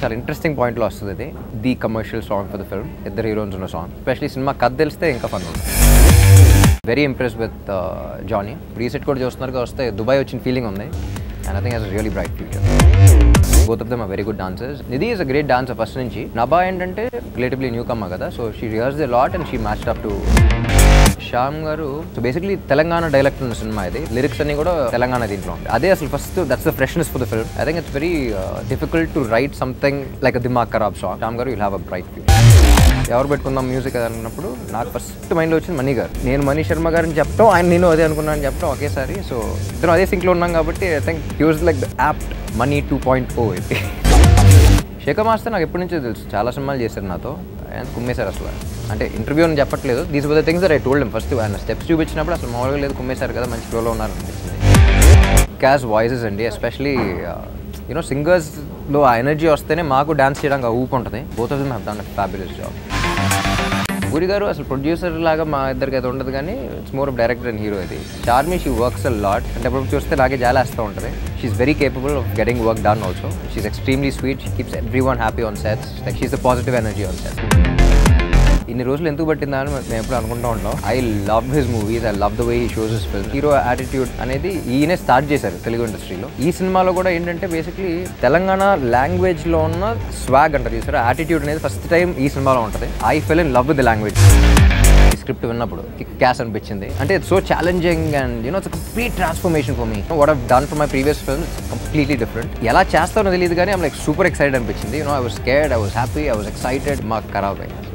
చాలా ఇంట్రెస్టింగ్ పాయింట్లో వస్తుంది ఇది the commercial song for the film ఇద్దరు హీరోయిన్స్ ఉన్న సాంగ్ ఎస్పెషలీ సినిమా కథ తెలిస్తే ఇంకా ఫన్ ఉంటుంది వెరీ ఇంప్రెస్ విత్ జానీ రీసెట్ కూడా చూస్తున్నారు వస్తే దుబాయ్ వచ్చిన ఫీలింగ్ ఉంది and I think has really bright future both of them are very good dancers Nidhi is a great dancer first నుంచి నభా ఏంటంటే రిలేటివ్లీ న్యూ కమ్మ కదా so she rehearse the lot and she matched up to Shyam garu so basically Telangana dialect ఉన్న cinema ఇది lyrics అన్ని కూడా తెలంగాణ దీంట్లో ఉంటాయి అదే అసలు first that's the freshness for the film I think it's very difficult to write something like Dimaak Kharaab song Shyam garu will have a bright future ఎవరు పెట్టుకుందాం మ్యూజిక్ అన్నప్పుడు నాకు ఫస్ట్ మైండ్లో వచ్చింది మనీ గారు నేను మనీ శర్మ గారిని చెప్పడం ఆయన నేను అదే అనుకున్నాను చెప్పడం ఒకేసారి సో ఇద్దరం అదే సింక్లో ఉన్నాం కాబట్టి I think use like the app money two point O ఇది శేఖర్ మాస్టర్ నాకు ఎప్పటి నుంచో తెలుసు చాలా సినిమాలు చేశారు నాతో ఆయన కుమ్మేశారు అసలు అంటే ఇంటర్వ్యూ అని చెప్పట్లేదు these were the things that I told first ఆయన స్టెప్స్ చూపించినప్పుడు అసలు మామూలుగా లేదు కుమ్మేశారు కదా మంచి ఫ్లోలో ఉన్నారు అనిపించింది క్యాస్ వాయిసెస్ అండి ఎస్పెషలీ యూనో సింగర్స్లో ఆ ఎనర్జీ వస్తేనే మాకు డాన్స్ చేయడానికి ఆ ఊపు ఉంటుంది both of them have done fabulous job Puri garu అసలు ప్రొడ్యూసర్ లాగా మా ఇద్దరికి అయితే ఉండదు కానీ it's more director and hero ఇది Charmi she works a lot అంటే అప్పుడు చూస్తే నాకే జాలేస్తూ ఉంటుంది she's very capable of getting work done also she's extremely sweet she keeps everyone happy on sets like she's the positive energy on set ఇన్ని రోజులు ఎందుకు పట్టిందా అని మేము ఎప్పుడు అనుకుంటూ ఉంటాం I love his movies I love the way he shows his film hero attitude అనేది ఈయనే స్టార్ట్ చేశారు తెలుగు ఇండస్ట్రీలో ఈ సినిమాలో కూడా ఏంటంటే బేసిక్లీ తెలంగాణ లాంగ్వేజ్లో ఉన్న స్వాగ్ అంటారు చూసారు యాటిట్యూడ్ అనేది ఫస్ట్ టైం ఈ సినిమాలో ఉంటుంది I fell in love with the language ఈ స్క్రిప్ట్ విన్నప్పుడు క్యాస్ అనిపించింది అంటే it's so challenging and you know it's complete transformation for me what have done for my previous film completely different ఎలా చేస్తానో తెలియదు కానీ ఐమ్ లైక్ సూపర్ ఎక్సైటెడ్ అనిపించింది you know I was scared I was happy I was excited మాకు ఖరాబ్ అయింది